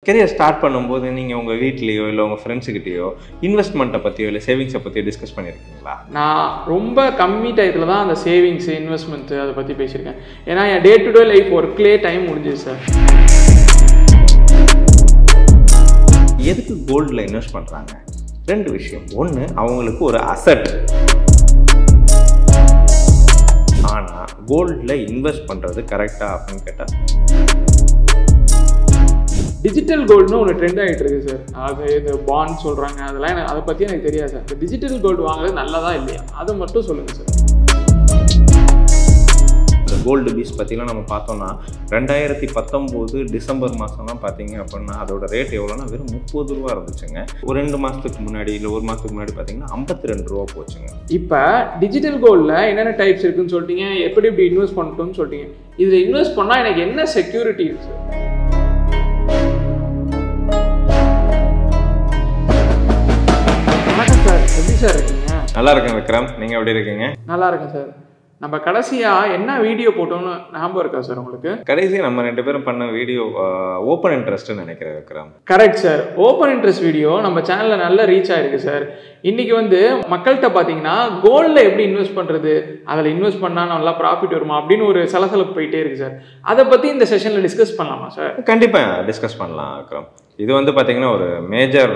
Career start பண்ணும்போது நீங்கள் உங்கள் வீட்லேயோ இல்லை உங்கள் ஃப்ரெண்ட்ஸுக்கிட்டேயோ இன்வெஸ்ட்மெண்ட்டை பற்றியோ இல்லை சேவிங்ஸை பற்றியோ டிஸ்கஸ் பண்ணியிருக்கீங்களா நான் ரொம்ப கம்மி டயத்தில் தான் அந்த சேவிங்ஸ் இன்வெஸ்ட்மெண்ட்டு அதை பற்றி பேசியிருக்கேன் ஏன்னா என் டே டு டே லைஃப் ஒர்க்லேயே டைம் முடிஞ்சுது சார் எதுக்கு கோல்டில் இன்வெஸ்ட் பண்ணுறாங்க ரெண்டு விஷயம் ஒன்று அவங்களுக்கு ஒரு அசட் ஆனால் கோல்டில் இன்வெஸ்ட் பண்ணுறது கரெக்டாக அப்படின்னு கேட்டால் டிஜிட்டல் கோல்டுன்னு ஒன்று ட்ரெண்ட் ஆகிட்டு இருக்கு சார் அது இது பாண்ட் சொல்கிறாங்க அதெல்லாம் எனக்கு அதை பற்றி எனக்கு தெரியாது சார் இந்த டிஜிட்டல் கோல்டு வாங்குறது நல்லதா இல்லையா அதை மட்டும் சொல்லுங்கள் சார் இந்த கோல்டு பீஸ் பற்றிலாம் நம்ம பார்த்தோம்னா ரெண்டாயிரத்தி பத்தொம்போது டிசம்பர் மாதம்லாம் பார்த்தீங்க அப்படின்னா அதோட ரேட் எவ்வளோனா வெறும் முப்பது ரூபா இருந்துச்சுங்க ஒரு ரெண்டு மாதத்துக்கு முன்னாடி இல்லை ஒரு மாதத்துக்கு முன்னாடி பார்த்தீங்கன்னா ஐம்பத்தி ரெண்டு ரூபா போச்சுங்க இப்போ டிஜிட்டல் கோல்டில் என்னென்ன டைப்ஸ் இருக்குன்னு சொல்லிட்டீங்க எப்படி இப்படி இன்வெஸ்ட் பண்ணட்டும்னு சொல்லிட்டீங்க இதில் இன்வெஸ்ட் பண்ணால் எனக்கு என்ன செக்யூரிட்டி இருக்கு சார் வணக்கம் சார் எப்படி சார் இருக்கீங்க நல்லா இருக்கேன் விக்ரம் நீங்கள் எப்படி இருக்கீங்க நல்லா இருக்கேன் சார் நம்ம கடைசியாக என்ன வீடியோ போட்டோம்னு ஞாபகம் இருக்கா சார் உங்களுக்கு கடைசி நம்ம ரெண்டு பேரும் பண்ண வீடியோ ஓப்பன் இன்ட்ரெஸ்ட்னு நினைக்கிறேன் Vikram correct sir open interest video நம்ம சேனலில் நல்ல ரீச் ஆயிருக்கு சார் இன்னைக்கு வந்து மக்கள்கிட்ட பார்த்தீங்கன்னா கோல்டில் எப்படி இன்வெஸ்ட் பண்ணுறது அதில் இன்வெஸ்ட் பண்ணால் நல்லா ப்ராஃபிட் வருமா அப்படின்னு ஒரு சலசலப்பு போயிட்டே இருக்கு சார் அதை பற்றி இந்த செஷனில் டிஸ்கஸ் பண்ணலாமா சார் கண்டிப்பாக டிஸ்கஸ் பண்ணலாம் விக்ரம் இது வந்து பார்த்தீங்கன்னா ஒரு மேஜர்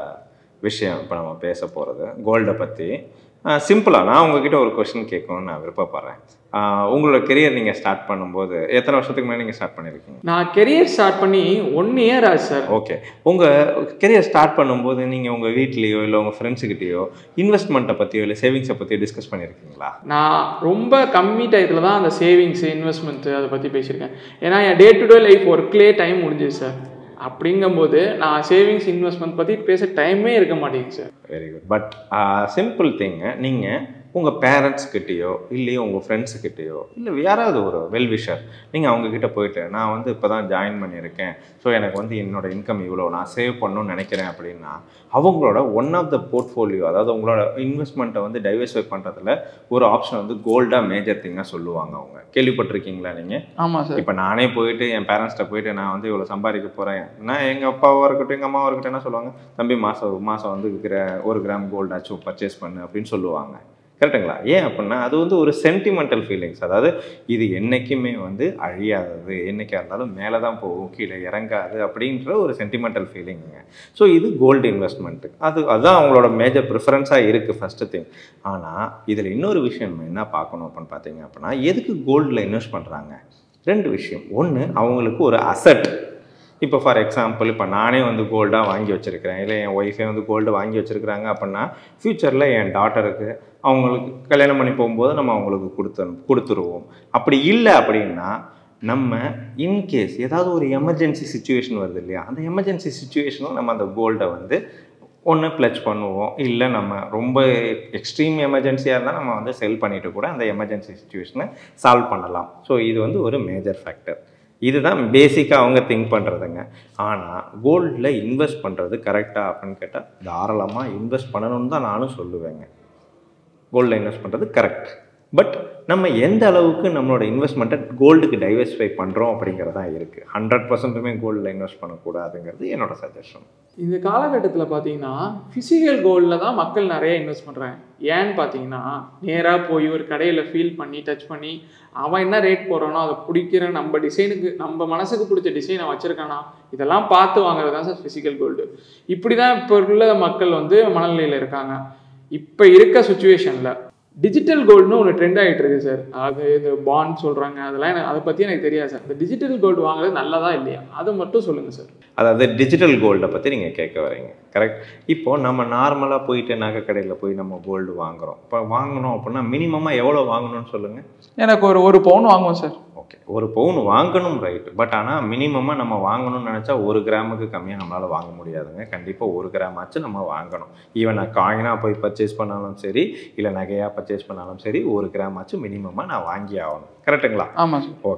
விஷயம் இப்போ நம்ம பேச போகிறது கோல்டை பற்றி சிம்பிளாக நான் உங்ககிட்ட ஒரு கொஷின் கேட்கணும்னு நான் விருப்பப்படுறேன் ஆஹ் உங்களோட கெரியர் நீங்கள் ஸ்டார்ட் பண்ணும்போது எத்தனை வருஷத்துக்கு முன்னாடி நீங்கள் ஸ்டார்ட் பண்ணியிருக்கீங்க நான் கெரியர் ஸ்டார்ட் பண்ணி ஒன் இயர் ஆச்சு சார் ஓகே உங்கள் கெரியர் ஸ்டார்ட் பண்ணும்போது நீங்கள் உங்கள் வீட்லேயோ இல்லை உங்கள் ஃப்ரெண்ட்ஸுக்கிட்டேயோ இன்வெஸ்ட்மெண்ட்டை பற்றியோ இல்லை சேவிங்ஸை பற்றியோ டிஸ்கஸ் பண்ணியிருக்கீங்களா நான் ரொம்ப கம்மி டயத்தில் தான் அந்த சேவிங்ஸ் இன்வெஸ்ட்மெண்ட்டு அதை பற்றி பேசியிருக்கேன் ஏன்னா என் டே டு டே லைஃப் ஒர்க்லேயே டைம் முடிஞ்சுது சார் அப்படிங்கும்போது நான் சேவிங்ஸ் இன்வெஸ்ட்மெண்ட் பற்றி பேச டைமே இருக்க மாட்டேங்குது sir very good but simple thing நீங்கள் உங்கள் பேரண்ட்ஸ்கிட்டேயோ இல்லையோ உங்கள் ஃப்ரெண்ட்ஸுக்கிட்டேயோ இல்லை யாராவது ஒரு வெல் விஷர் நீங்கள் அவங்கக்கிட்ட போயிட்டு நான் வந்து இப்போ தான் ஜாயின் பண்ணியிருக்கேன் ஸோ எனக்கு வந்து என்னோட இன்கம் இவ்வளோ நான் சேவ் பண்ணணும்னு நினைக்கிறேன் அப்படின்னா அவங்களோட ஒன் ஆஃப் த போர்ட்ஃபோலியோ அதாவது உங்களோட இன்வெஸ்ட்மெண்ட்டை வந்து டைவர்சிஃபை பண்ணுறதுல ஒரு ஆப்ஷன் வந்து கோல்டாக மேஜர் திங்காக சொல்லுவாங்க அவங்க கேள்விப்பட்டிருக்கீங்களா நீங்கள் ஆமாம் சார் இப்போ நானே போயிட்டு என் பேரண்ட்ஸ்கிட்ட போயிட்டு நான் வந்து இவ்வளோ சம்பாதிக்க போகிறேன் நான் எங்கள் அப்பாவாக இருக்கட்டும் எங்கள் அம்மாவாக இருக்கட்டும் என்ன சொல்லுவாங்க தம்பி மாதம் மாதம் வந்து இருக்கிற ஒரு கிராம் கோல்டாச்சும் பர்ச்சேஸ் பண்ணு அப்படின்னு சொல்லுவாங்க கரெக்டுங்களா ஏன் அப்படின்னா அது வந்து ஒரு சென்டிமெண்டல் ஃபீலிங்ஸ் அதாவது இது என்றைக்குமே வந்து அழியாதது என்றைக்கா இருந்தாலும் மேலே தான் போகும் கீழே இறங்காது அப்படின்ற ஒரு சென்டிமெண்டல் ஃபீலிங்குங்க ஸோ இது கோல்டு இன்வெஸ்ட்மெண்ட்டு அது அதுதான் அவங்களோட மேஜர் ப்ரிஃபரன்ஸாக இருக்குது ஃபஸ்ட்டு திங் ஆனால் இதில் இன்னொரு விஷயம் நம்ம என்ன பார்க்கணும் அப்படின்னு பார்த்தீங்க அப்படின்னா எதுக்கு கோல்டில் இன்வெஸ்ட் பண்ணுறாங்க ரெண்டு விஷயம் ஒன்று அவங்களுக்கு ஒரு அசட் இப்போ ஃபார் எக்ஸாம்பிள் இப்போ நானே வந்து கோல்டாக வாங்கி வச்சுருக்கிறேன் இல்லை என் ஒய்ஃபே வந்து கோல்டு வாங்கி வச்சுருக்கிறாங்க அப்படின்னா ஃப்யூச்சரில் என் டாட்டருக்கு அவங்களுக்கு கல்யாணம் பண்ணி போகும்போது நம்ம அவங்களுக்கு கொடுத்து கொடுத்துருவோம் அப்படி இல்லை அப்படின்னா நம்ம இன்கேஸ் ஏதாவது ஒரு எமர்ஜென்சி சுச்சுவேஷன் வருது இல்லையா அந்த எமர்ஜென்சி சுச்சுவேஷனில் நம்ம அந்த கோல்டை வந்து ஒன்று ப்ளச் பண்ணுவோம் இல்லை நம்ம ரொம்ப எக்ஸ்ட்ரீம் எமர்ஜென்சியாக இருந்தால் நம்ம வந்து செல் பண்ணிட்டு கூட அந்த எமர்ஜென்சி சுச்சுவேஷனை சால்வ் பண்ணலாம் ஸோ இது வந்து ஒரு மேஜர் ஃபேக்டர் இதுதான் பேசிக்காக அவங்க திங்க் பண்ணுறதுங்க ஆனால் கோல்டில் இன்வெஸ்ட் பண்ணுறது கரெக்டாக அப்படின்னு கேட்டால் தாராளமாக இன்வெஸ்ட் பண்ணணும்னு தான் நானும் சொல்லுவேங்க கோல்டில் இன்வெஸ்ட் பண்ணுறது கரெக்ட் பட் நம்ம எந்த அளவுக்கு நம்மளோட இன்வெஸ்ட்மெண்ட்டை கோல்டுக்கு டைவர்சிஃபை பண்ணுறோம் அப்படிங்கிறது தான் இருக்குது ஹண்ட்ரட் பர்சன்ட்டுமே கோல்டில் இன்வெஸ்ட் பண்ணக்கூடாதுங்கிறது என்னோட சஜஷன் இந்த காலகட்டத்தில் பார்த்தீங்கன்னா ஃபிசிக்கல் கோல்டில் தான் மக்கள் நிறைய இன்வெஸ்ட் பண்ணுறாங்க ஏன்னு பார்த்தீங்கன்னா நேராக போய் ஒரு கடையில் ஃபீல் பண்ணி டச் பண்ணி அவன் என்ன ரேட் போடுறானோ அதை பிடிக்கிற நம்ம டிசைனுக்கு நம்ம மனசுக்கு பிடிச்ச டிசைனை வச்சுருக்கானா இதெல்லாம் பார்த்து வாங்குறது தான் சார் ஃபிசிக்கல் கோல்டு இப்படி தான் இப்போ உள்ள மக்கள் வந்து மனநிலையில் இருக்காங்க இப்போ இருக்க சுச்சுவேஷனில் டிஜிட்டல் கோல்டுன்னு ஒன்று ட்ரெண்ட் ஆகிட்டு இருக்கு சார் அது இது பாண்ட் சொல்கிறாங்க அதெல்லாம் எனக்கு அதை பற்றி எனக்கு தெரியாது சார் இந்த டிஜிட்டல் கோல்டு வாங்குறது நல்லதா இல்லையா அதை மட்டும் சொல்லுங்கள் சார் அதாவது டிஜிட்டல் கோல்டை பற்றி நீங்கள் கேட்க வரீங்க கரெக்ட் இப்போது நம்ம நார்மலாக போயிட்டு நகை கடையில் போய் நம்ம கோல்டு வாங்குறோம் இப்போ வாங்கணும் அப்படின்னா மினிமமாக எவ்வளோ வாங்கணும்னு சொல்லுங்கள் எனக்கு ஒரு ஒரு பவுன் வாங்குவோம் சார் ஓகே ஒரு பவுன் வாங்கணும் ரைட்டு பட் ஆனால் மினிமமாக நம்ம வாங்கணும்னு நினச்சா ஒரு கிராமுக்கு கம்மியாக நம்மளால் வாங்க முடியாதுங்க கண்டிப்பாக ஒரு கிராம் ஆச்சு நம்ம வாங்கணும் ஈவன் நான் காயினாக போய் பர்ச்சேஸ் பண்ணாலும் சரி இல்லை நகையாக பர்ச்சேஸ் பண்ணாலும் சரி ஒரு கிராம் ஆச்சு மினிமமாக நான் வாங்கி ஆகணும் கரெக்டுங்களா ஆமாம் சார் ஓகே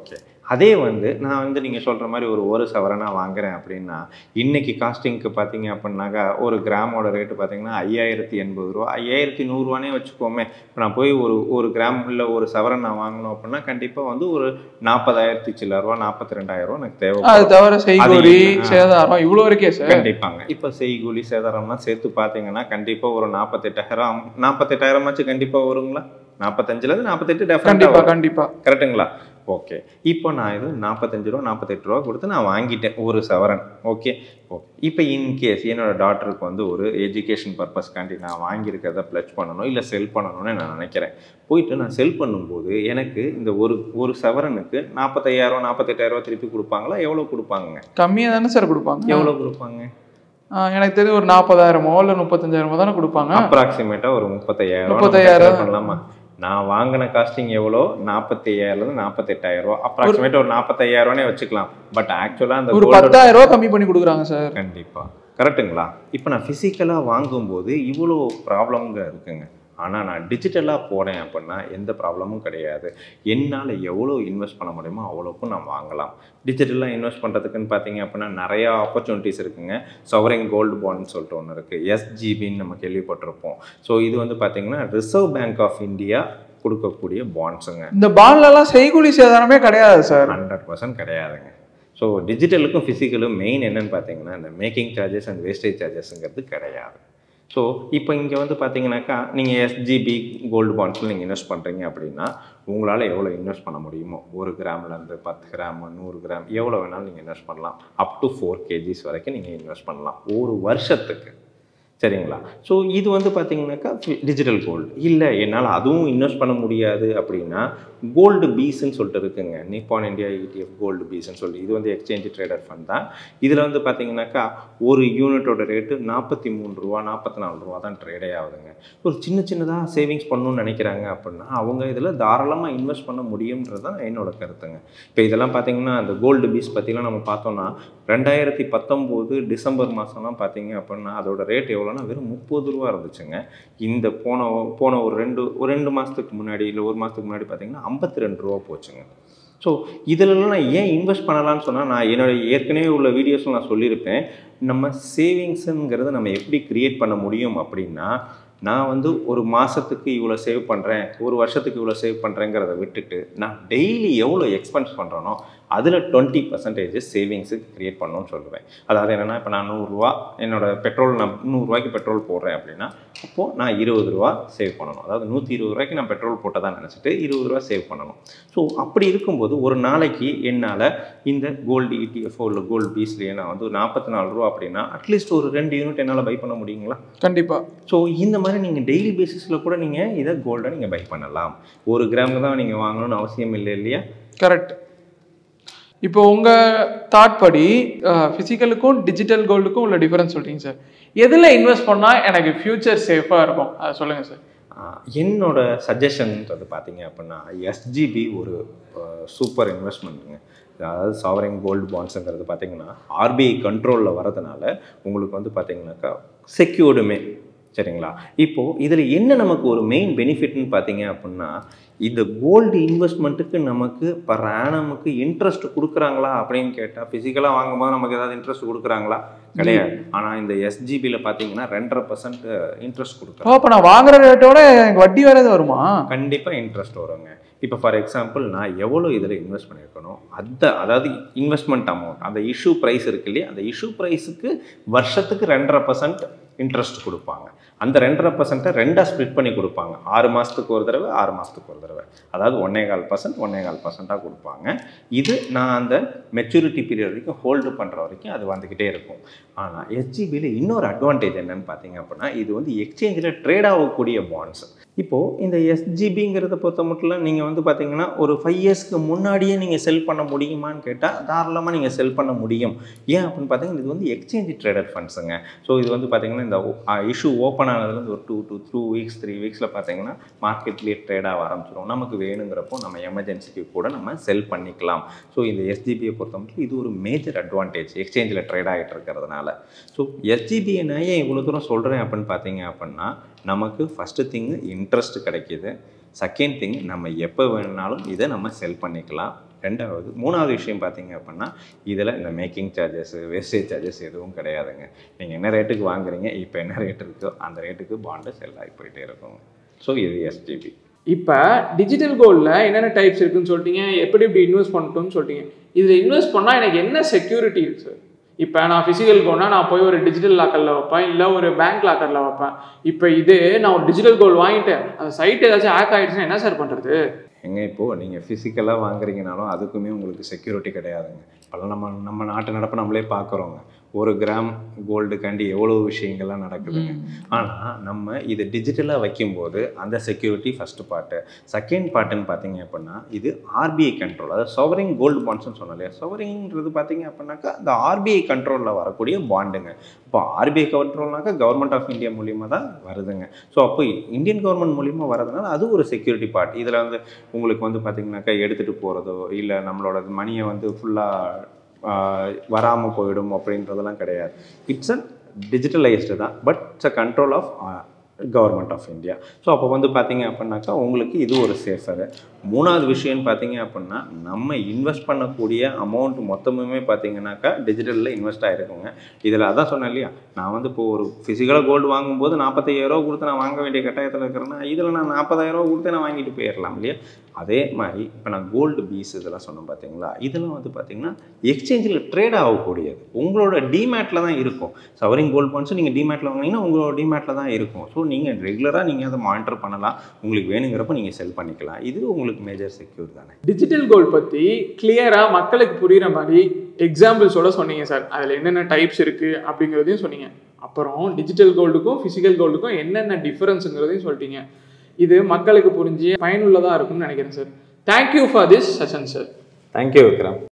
அதே வந்து நான் வந்து நீங்கள் சொல்கிற மாதிரி ஒரு ஒரு சவரனாக வாங்குறேன் அப்படின்னா இன்னைக்கு காஸ்டிங்க்கு பார்த்தீங்க அப்படின்னாக்கா ஒரு கிராமோட ரேட்டு பார்த்தீங்கன்னா ஐயாயிரத்தி எண்பது ரூபா ஐயாயிரத்தி நூறுரூவானே வச்சுக்கோமே இப்போ நான் போய் ஒரு ஒரு கிராம் இல்லை ஒரு சவரன் நான் வாங்கணும் அப்படின்னா கண்டிப்பாக வந்து ஒரு நாற்பதாயிரத்தி சில்லற ரூபா நாற்பத்தி ரெண்டாயிரம் ரூபா எனக்கு தேவை அது தவிர செய்கூலி அது- சேதாரம் இவ்வளோ இருக்கே சார் கண்டிப்பாங்க இப்போ செய்கூலி சேதாரம்லாம் சேர்த்து பார்த்தீங்கன்னா கண்டிப்பாக ஒரு நாற்பத்தெட்டாயிரம் நாற்பத்தெட்டாயிரமாச்சும் கண்டிப்பாக வருங்களா நாற்பத்தஞ்சுலேருந்து நாற்பத்தெட்டு கண்டிப்பா டெஃபினட்டாக கண்டிப்பா கரெக்டுங்களா ஓகே இப்போ நான் இது நாற்பத்தஞ்சு ரூபா நாற்பத்தெட்டு ரூபா கொடுத்து நான் வாங்கிட்டேன் ஒரு சவரன் ஓகே ஓகே இப்போ இன்கேஸ் என்னோட டாட்டருக்கு வந்து ஒரு எஜுகேஷன் பர்பஸ்க்காண்டி நான் வாங்கியிருக்கிறத ப்ளச் பண்ணணும் இல்லை செல் பண்ணணும்னு நான் நினைக்கிறேன் போயிட்டு நான் செல் பண்ணும்போது எனக்கு இந்த ஒரு ஒரு சவரனுக்கு நாற்பத்தையாயிரம் நாற்பத்தெட்டாயிரம் திருப்பி கொடுப்பாங்களா எவ்வளோ கொடுப்பாங்க கம்மியா தானே சார் கொடுப்பாங்க எவ்வளோ கொடுப்பாங்க ஆ, எனக்கு தெரிஞ்சு ஒரு நாற்பதாயிரமோ இல்ல முப்பத்தஞ்சாயிரமோ தானே கொடுப்பாங்க அப்ராக்சிமேட்டாக ஒரு முப்பத்தையாயிரம் முப்பத்தையாயிரம். நம்ம பண்ணலாமா நான் வாங்கின காஸ்டிங் எவ்வளோ நாற்பத்தி ஐயாயிரம்லேருந்து நாற்பத்தெட்டாயிரம் ரூபா அப்ராக்சிமேட் ஒரு நாற்பத்தையாயிரம்னே வச்சுக்கலாம் பட் ஆக்சுவலாக அந்த ஒரு gold- பத்தாயிரம் ரூபாய் கம்மி பண்ணி கொடுக்குறாங்க சார் கண்டிப்பா கரெக்ட்டுங்களா இப்போ நான் ஃபிசிக்கலாக வாங்கும்போது இவ்வளோ ப்ராப்ளம்ங்க இருக்குங்க ஆனால் நான் டிஜிட்டலாக போனேன் அப்படின்னா எந்த ப்ராப்ளமும் கிடையாது என்னால் எவ்வளோ இன்வெஸ்ட் பண்ண முடியுமோ அவ்வளோக்கும் நான் வாங்கலாம் டிஜிட்டலாக இன்வெஸ்ட் பண்ணுறதுக்குன்னு பார்த்தீங்க அப்படின்னா நிறையா ஆப்பர்ச்சுனிட்டிஸ் இருக்குங்க சவரிங் கோல்டு பாண்ட்னு சொல்லிட்டு ஒன்று இருக்குது எஸ்ஜிபின்னு நம்ம கேள்விப்பட்டிருப்போம் ஸோ இது வந்து பார்த்தீங்கன்னா ரிசர்வ் பேங்க் ஆஃப் இந்தியா கொடுக்கக்கூடிய பாண்ட்ஸுங்க இந்த பாண்ட்ல எல்லாம் செய்கூலி சேதாரமே கிடையாது சார் ஹண்ட்ரட் பர்சன்ட் கிடையாதுங்க ஸோ டிஜிட்டலுக்கும் ஃபிசிக்கலும் மெயின் என்னன்னு பார்த்தீங்கன்னா இந்த மேக்கிங் சார்ஜஸ் அண்ட் வேஸ்டேஜ் சார்ஜஸ்ங்கிறது கிடையாது ஸோ இப்போ இங்கே வந்து பார்த்தீங்கன்னாக்கா நீங்கள் எஸ்ஜிபி கோல்டு பாண்ட்ஸில் நீங்கள் இன்வெஸ்ட் பண்ணுறீங்க அப்படின்னா உங்களால் எவ்வளோ இன்வெஸ்ட் பண்ண முடியுமோ ஒரு கிராம்லேருந்து பத்து கிராம் நூறு கிராம் எவ்வளோ வேணாலும் நீங்கள் இன்வெஸ்ட் பண்ணலாம் அப் டு ஃபோர் கேஜிஸ் வரைக்கும் நீங்கள் இன்வெஸ்ட் பண்ணலாம் ஒரு வருஷத்துக்கு சரிங்களா ஸோ இது வந்து பார்த்தீங்கன்னாக்கா டிஜிட்டல் கோல்டு இல்லை என்னால் அதுவும் இன்வெஸ்ட் பண்ண முடியாது அப்படின்னா கோல்டு பீஸ்ன்னு சொல்லிட்டு இருக்குங்க நிப்பான் இந்தியா ETF கோல்டு பீஸ்ன்னு சொல்லி இது வந்து எக்ஸ்சேஞ்ச் ட்ரேடர் ஃபண்ட் தான் இதில் வந்து பார்த்தீங்கன்னாக்கா ஒரு யூனிட்டோட ரேட்டு நாற்பத்தி மூணு ரூபா நாற்பத்தி நாலு ரூபா தான் ட்ரேடே ஆகுதுங்க ஒரு சின்ன சின்னதாக சேவிங்ஸ் பண்ணணும்னு நினைக்கிறாங்க அப்படின்னா அவங்க இதில் தாராளமாக இன்வெஸ்ட் பண்ண முடியுன்றது தான் என்னோட கருத்துங்க இப்போ இதெல்லாம் பார்த்தீங்கன்னா அந்த கோல்டு பீஸ் பற்றிலாம் நம்ம பார்த்தோம்னா ரெண்டாயிரத்தி பத்தொம்போது டிசம்பர் மாதம்லாம் பார்த்தீங்க அப்படின்னா அதோட ரேட் எவ்வளோனா வெறும் முப்பது ரூபா இருந்துச்சுங்க இந்த போன போன ஒரு ரெண்டு ஒரு ரெண்டு மாதத்துக்கு முன்னாடி இல்லை ஒரு மாதத்துக்கு முன்னாடி பார்த்தீங்கன்னா ஐம்பத்தி ரெண்டு ரூபா போச்சுங்க ஸோ இதிலெல்லாம் நான் ஏன் இன்வெஸ்ட் பண்ணலாம்னு சொன்னால் நான் என்னோட ஏற்கனவே உள்ள வீடியோஸில் நான் சொல்லியிருப்பேன் நம்ம சேவிங்ஸுங்கிறத நம்ம எப்படி க்ரியேட் பண்ண முடியும் அப்படின்னா நான் வந்து ஒரு மாதத்துக்கு இவ்வளோ சேவ் பண்ணுறேன் ஒரு வருஷத்துக்கு இவ்வளோ சேவ் பண்ணுறேங்கிறத விட்டுட்டு நான் டெய்லி எவ்வளோ எக்ஸ்பென்ஸ் பண்ணுறேனோ அதில் டுவெண்ட்டி பர்சன்டேஜ் சேவிங்ஸுக்கு க்ரியேட் பண்ணணும்னு சொல்லுவேன் அதாவது என்னென்னா இப்போ நான் நூறுரூவா என்னோட பெட்ரோல் நான் நூறுரூவாய்க்கு பெட்ரோல் போடுறேன் அப்படின்னா அப்போது நான் இருபது ரூபா சேவ் பண்ணணும் அதாவது நூற்றி இருபது ரூபாய்க்கு நான் பெட்ரோல் போட்டதான் நினச்சிட்டு இருபது ரூபா சேவ் பண்ணணும் ஸோ அப்படி இருக்கும்போது ஒரு நாளைக்கு என்னால் இந்த கோல்டு இடிஎஃப்ஓ இல்லை கோல்டு பீஸ்லேயே நான் வந்து நாற்பத்தி நாலு ரூபா அப்படின்னா அட்லீஸ்ட் ஒரு ரெண்டு யூனிட் என்னால் பை பண்ண முடியுங்களா கண்டிப்பா ஸோ இந்த மாதிரி நீங்கள் டெய்லி பேசிஸில் கூட நீங்கள் இதை கோல்டை நீங்கள் பை பண்ணலாம் ஒரு கிராமுக்கு தான் நீங்கள் வாங்கணும்னு அவசியம் இல்லை இல்லையா கரெக்ட் இப்போ உங்க தாட் படி ஃபிசிக்கலுக்கும் டிஜிட்டல் கோல்டுக்கும் உள்ள டிஃபரன்ஸ் சொல்றீங்க சார் எதுல இன்வெஸ்ட் பண்ணா எனக்கு ஃபியூச்சர் சேஃபா இருக்கும் அதை சொல்லுங்க சார் ஆஹ் என்னோட சஜஷன்ன்றது பார்த்தீங்க அப்படின்னா எஸ்ஜிபி ஒரு சூப்பர் இன்வெஸ்ட்மெண்ட்டுங்க அதாவது சாவரிங் கோல்டு பாண்ட்ஸுங்கிறது பார்த்தீங்கன்னா ஆர்பிஐ கண்ட்ரோலில் வரதுனால உங்களுக்கு வந்து பார்த்தீங்கன்னாக்கா செக்யூர்டுமே சரிங்களா இப்போது இதில் என்ன நமக்கு ஒரு மெயின் பெனிஃபிட்னு பார்த்தீங்க அப்படின்னா இந்த கோல்டு இன்வெஸ்ட்மெண்ட்டுக்கு நமக்கு பர் ஆனமுக்கு இன்ட்ரெஸ்ட் கொடுக்குறாங்களா அப்படின்னு கேட்டால் ஃபிசிக்கலாக வாங்கும்போது நமக்கு ஏதாவது இன்ட்ரெஸ்ட் கொடுக்குறாங்களா கிடையாது ஆனால் இந்த எஸ்ஜிபியில் பார்த்தீங்கன்னா ரெண்டரை பர்சன்ட் இன்ட்ரெஸ்ட் கொடுக்குறாங்க ஓ அப்போ நான் வாங்குற ரேட்டோட எனக்கு வட்டி வேற எதுவும் வருமா கண்டிப்பாக இன்ட்ரெஸ்ட் வருங்க இப்போ ஃபார் எக்ஸாம்பிள் நான் எவ்வளோ இதில் இன்வெஸ்ட் பண்ணியிருக்கணும் அந்த அதாவது இன்வெஸ்ட்மெண்ட் அமௌண்ட் அந்த இஷ்யூ ப்ரைஸ் இருக்கு இல்லையா அந்த இஷ்யூ ப்ரைஸுக்கு வருஷத்துக்கு ரெண்டரை பர்சன்ட் இன்ட்ரெஸ்ட் கொடுப்பாங்க அந்த ரெண்டரை பர்சன்ட்டை ரெண்டாக ஸ்ப்ளிட் பண்ணி கொடுப்பாங்க ஆறு மாதத்துக்கு ஒரு தடவை ஆறு மாதத்துக்கு ஒரு தடவை அதாவது ஒன்னே கால் பர்சன்ட் ஒன்னே கால் பர்சன்ட்டாக கொடுப்பாங்க இது நான் அந்த மெச்சூரிட்டி பீரியட் வரைக்கும் ஹோல்டு பண்ணுற வரைக்கும் அது வந்துக்கிட்டே இருக்கும் ஆனால் எஸ்ஜிபியில் இன்னொரு அட்வான்டேஜ் என்னன்னு பார்த்தீங்க அப்படின்னா இது வந்து எக்ஸ்சேஞ்சில் ட்ரேட் ஆகக்கூடிய பாண்ட்ஸ் இப்போது இந்த எஸ்ஜிபிங்கிறத பொறுத்த மட்டும் நீங்கள் வந்து பார்த்தீங்கன்னா ஒரு ஃபைவ் இயர்ஸ்க்கு முன்னாடியே நீங்கள் செல் பண்ண முடியுமான்னு கேட்டால் தாராளமாக நீங்கள் செல் பண்ண முடியும் ஏன் அப்படின்னு பார்த்தீங்கன்னா இது வந்து எக்ஸ்சேஞ்ச் ட்ரேடட் ஃபண்ட்ஸுங்க ஸோ இது வந்து பார்த்தீங்கன்னா இந்த இஷ்யூ ஓப்பன் ஆனதுலேருந்து ஒரு two two two weeks three வீக்ஸில் பார்த்தீங்கன்னா மார்க்கெட்லேயே ட்ரேட் ஆக ஆரம்பிச்சிடும் நமக்கு வேணுங்கிறப்போ நம்ம எமர்ஜென்சிக்கு கூட நம்ம செல் பண்ணிக்கலாம் ஸோ இந்த எஸ்ஜிபியை பொறுத்த மட்டும் இது ஒரு மேஜர் அட்வான்டேஜ் எக்ஸ்சேஞ்சில் ட்ரேட் ஆகிட்டு இருக்கிறதுனால ஸோ எஸ்ஜிபியை நான் ஏன் இவ்வளோ தூரம் சொல்கிறேன் அப்படின்னு பார்த்தீங்க அப்படின்னா நமக்கு ஃபஸ்ட்டு திங்கு இன்ட்ரெஸ்ட் கிடைக்கிது செகண்ட் திங் நம்ம எப்போ வேணுனாலும் இதை நம்ம செல் பண்ணிக்கலாம் ரெண்டாவது மூணாவது விஷயம் பார்த்தீங்க அப்படின்னா இதில் இந்த மேக்கிங் சார்ஜஸ் வேஸ்டேஜ் சார்ஜஸ் எதுவும் கிடையாதுங்க நீங்கள் என்ன ரேட்டுக்கு வாங்குறீங்க இப்போ என்ன ரேட் இருக்கோ அந்த ரேட்டுக்கு பாண்டு செல் ஆகி போயிட்டே இருக்கும் ஸோ இது எஸ்டிபி இப்போ டிஜிட்டல் கோல்டில் என்னென்ன டைப்ஸ் இருக்குன்னு சொல்லிட்டீங்க எப்படி எப்படி இன்வெஸ்ட் பண்ணட்டும்னு சொல்லிட்டீங்க இதில் இன்வெஸ்ட் பண்ணால் எனக்கு என்ன செக்யூரிட்டி இருக்குது சார் இப்போ நான் ஃபிசிக்கல் கோல்ட்னா நான் போய் ஒரு டிஜிட்டல் லாக்கரில் வைப்பேன் இல்லை ஒரு பேங்க் லாக்கரில் வைப்பேன் இப்போ இது நான் ஒரு டிஜிட்டல் கோல்டு வாங்கிட்டேன் அந்த சைட் ஏதாச்சும் ஹேக் ஆகிடுச்சுன்னா என்ன சார் பண்ணுறது எங்க இப்போது நீங்கள் ஃபிசிக்கலாக வாங்குறீங்கனாலும் அதுக்குமே உங்களுக்கு செக்யூரிட்டி கிடையாதுங்க இப்போல்லாம் நம்ம நம்ம நாட்டு நடப்பு நம்மளே பார்க்குறோங்க ஒரு கிராம் கோல்டுக்காண்டி எவ்வளோ விஷயங்கள்லாம் நடக்குதுங்க ஆனால் நம்ம இது டிஜிட்டலாக வைக்கும்போது அந்த செக்யூரிட்டி ஃபஸ்ட்டு பார்ட்டு செகண்ட் பார்ட்டுன்னு பார்த்தீங்க அப்படின்னா இது ஆர்பிஐ கண்ட்ரோல் அதாவது சொவரிங் கோல்டு பாண்ட்ஸ்னு சொன்னோம் இல்லையா சொவரிங்கிறது பார்த்தீங்க அப்படின்னாக்கா இந்த ஆர்பிஐ கண்ட்ரோலில் வரக்கூடிய பாண்டுங்க இப்போ ஆர்பிஐ கண்ட்ரோல்னாக்கா கவர்மெண்ட் ஆஃப் இந்தியா மூலியமாக தான் வருதுங்க ஸோ அப்போ இந்தியன் கவர்மெண்ட் மூலியமா வரதுனால அது ஒரு செக்யூரிட்டி பார்ட் இதில் வந்து உங்களுக்கு வந்து பார்த்தீங்கன்னாக்கா எடுத்துகிட்டு போகிறதோ இல்லை நம்மளோட மணியை வந்து ஃபுல்லாக வராமல் போயிடும் அப்படின்றதெல்லாம் கிடையாது இட்ஸ் அ டிஜிட்டலைஸ்டு தான் but it's uh control of government of India so அப்போ வந்து பார்த்தீங்க அப்படின்னாக்கா உங்களுக்கு இது ஒரு சேஃபரு மூணாவது விஷயம்னு பார்த்தீங்க அப்படின்னா நம்ம இன்வெஸ்ட் பண்ணக்கூடிய அமௌண்ட் மொத்தமுமே பார்த்தீங்கன்னாக்கா டிஜிட்டலில் இன்வெஸ்ட் ஆகிருக்குங்க இதில் அதான் சொன்னேன் இல்லையா நான் வந்து இப்போ ஒரு ஃபிசிக்கலாக கோல்டு வாங்கும்போது நாற்பத்தையாயிரம் கொடுத்து நான் வாங்க வேண்டிய கட்டாயத்தில் இருக்கிறேன்னா இதில் நான் நாற்பதாயிரம் கொடுத்து நான் வாங்கிட்டு போயிடலாம் இல்லையா அதே மாதிரி இப்போ நான் கோல்டு பீஸ் இதெல்லாம் சொன்னோம் பார்த்தீங்களா இதெல்லாம் வந்து பார்த்தீங்கன்னா எக்ஸ்சேஞ்சில் ட்ரேட் ஆகக்கூடியது உங்களோட டிமேட்டில் தான் இருக்கும் சவரிங் கோல்டு பாண்ட்ஸும் நீங்கள் டிமேட்டில் வாங்கினீங்கன்னா உங்களோட டிமேட்டில் தான் இருக்கும் ஸோ நீங்கள் ரெகுலராக நீங்கள் அதை மானிட்டர் பண்ணலாம் உங்களுக்கு வேணுங்கிறப்ப நீங்கள் செல் பண்ணிக்கலாம் இது உங்களுக்கு மேஜர் செக்யூர் தானே டிஜிட்டல் கோல்ட் பற்றி கிளியராக மக்களுக்கு புரிகிற மாதிரி எக்ஸாம்பிள்ஸோட சொன்னீங்க சார் அதில் என்னென்ன டைப்ஸ் இருக்குது அப்படிங்கிறதையும் சொன்னீங்க அப்புறம் டிஜிட்டல் கோல்டுக்கும் ஃபிசிக்கல் கோல்டுக்கும் என்னென்ன டிஃபரன்ஸுங்கிறதையும் சொல்லிட்டீங்க இது மக்களுக்கு புரிஞ்சு பயனுள்ளதாக இருக்கும்னு நினைக்கிறேன் sir thank you for this session sir thank you Vikram